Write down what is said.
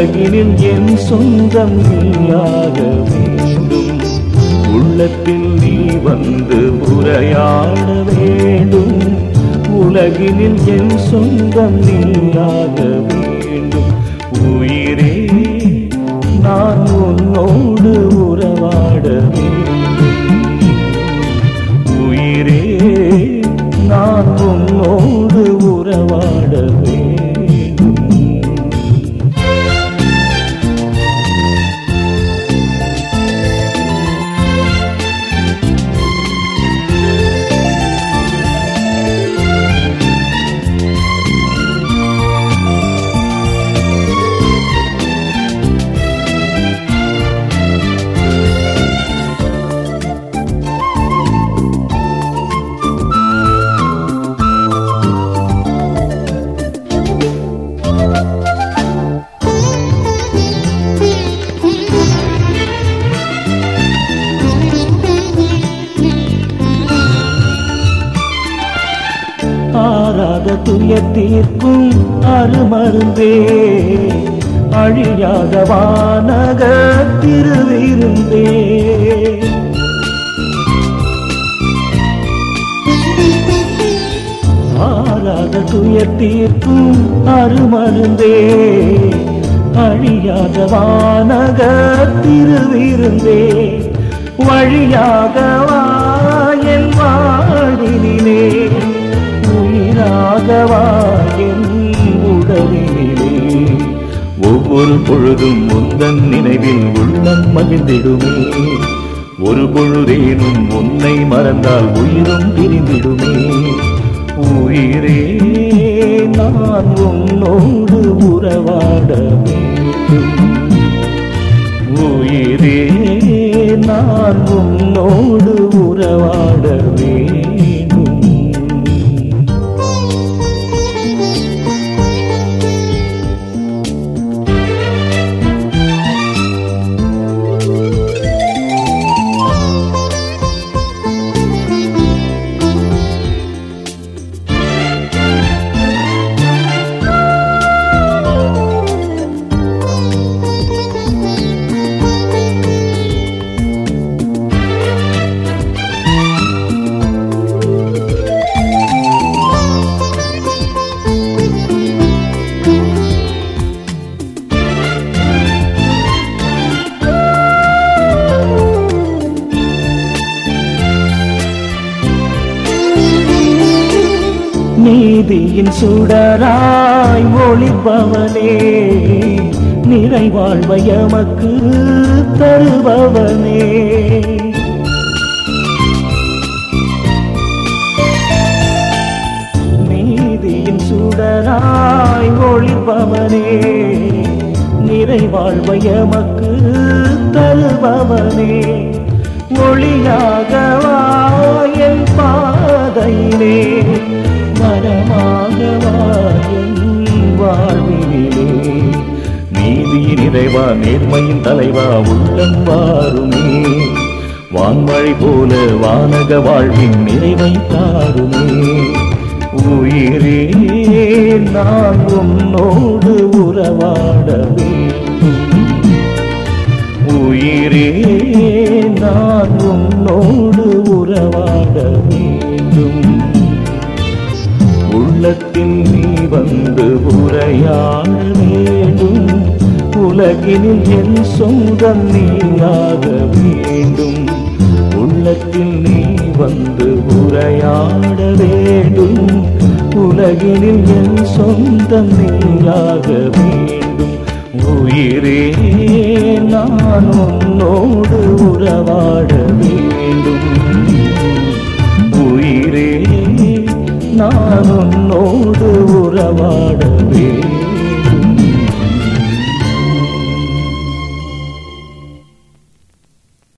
உலகினில் என் சொந்தம் நீயாக வேண்டும் உள்ளத்தில் நீ வந்து உரையாட வேண்டும் உலகினில் என் சொந்தம் நீயாக வேண்டும் உயிரே நான் உன்னோடு உறவாட வேண்டும் உயிரே நான் உன்னோடு உறவாட வேண்டும் ஆறாத துயர் தீர்க்கும் அருமருந்தே அழியாத வானக திருவிருந்தே ஆறாத துயர் தீர்க்கும் அருமருந்தே அழியாத வானக திருவிருந்தே வழியாக வாயல் வாழினிலே உயிராகவா என் உடலினிலே ஒவ்வொரு பொழுதும் முந்தன் நினைவில் உள்ளம் மகிழ்ந்திடுமே ஒரு பொழுதேனும் உன்னை மறந்தால் உயிரும் பிரிந்திடுமே உயிரே நான் உன்னோடு உறவாட வேண்டும் உயிரே நான் உன்னோடு உறவாட வேண்டும் நீதியின் சுடராய் ஒளிப்பவனே நிறைவாழ்வை எமக்கு தருபவனே நீதியின் சுடராய் ஒளிப்பவனே நிறைவாழ்வை எமக்கு தருபவனே ஒளியாக வாயல் பாதையிலே மரமாக வாயல் வாழ்வினிலே நீதியின் இறைவா நேர்மையின் தலைவா உள்ளம் வாருமே வான்மழை போல வானக வாழ்வின் நிறைவை தாருமே உயிரே நான் உன்னோடு உறவாட வேண்டும் உயிரே நான் உன்னோடு உறவாட வேண்டும் உள்ளத்தில் நீ வந்து உரையாட வேண்டும் உலகினில் என் சொந்தம் நீயாக வேண்டும் உள்ளத்தில் நீ வந்து உரையாட வேண்டும் உலகினில் என் சொந்தம் நீயாக வேண்டும் உயிரே நான் உன்னோடு உறவாட வேண்டும் உயிரே நான் உன்னோடு உறவாட வேண்டும்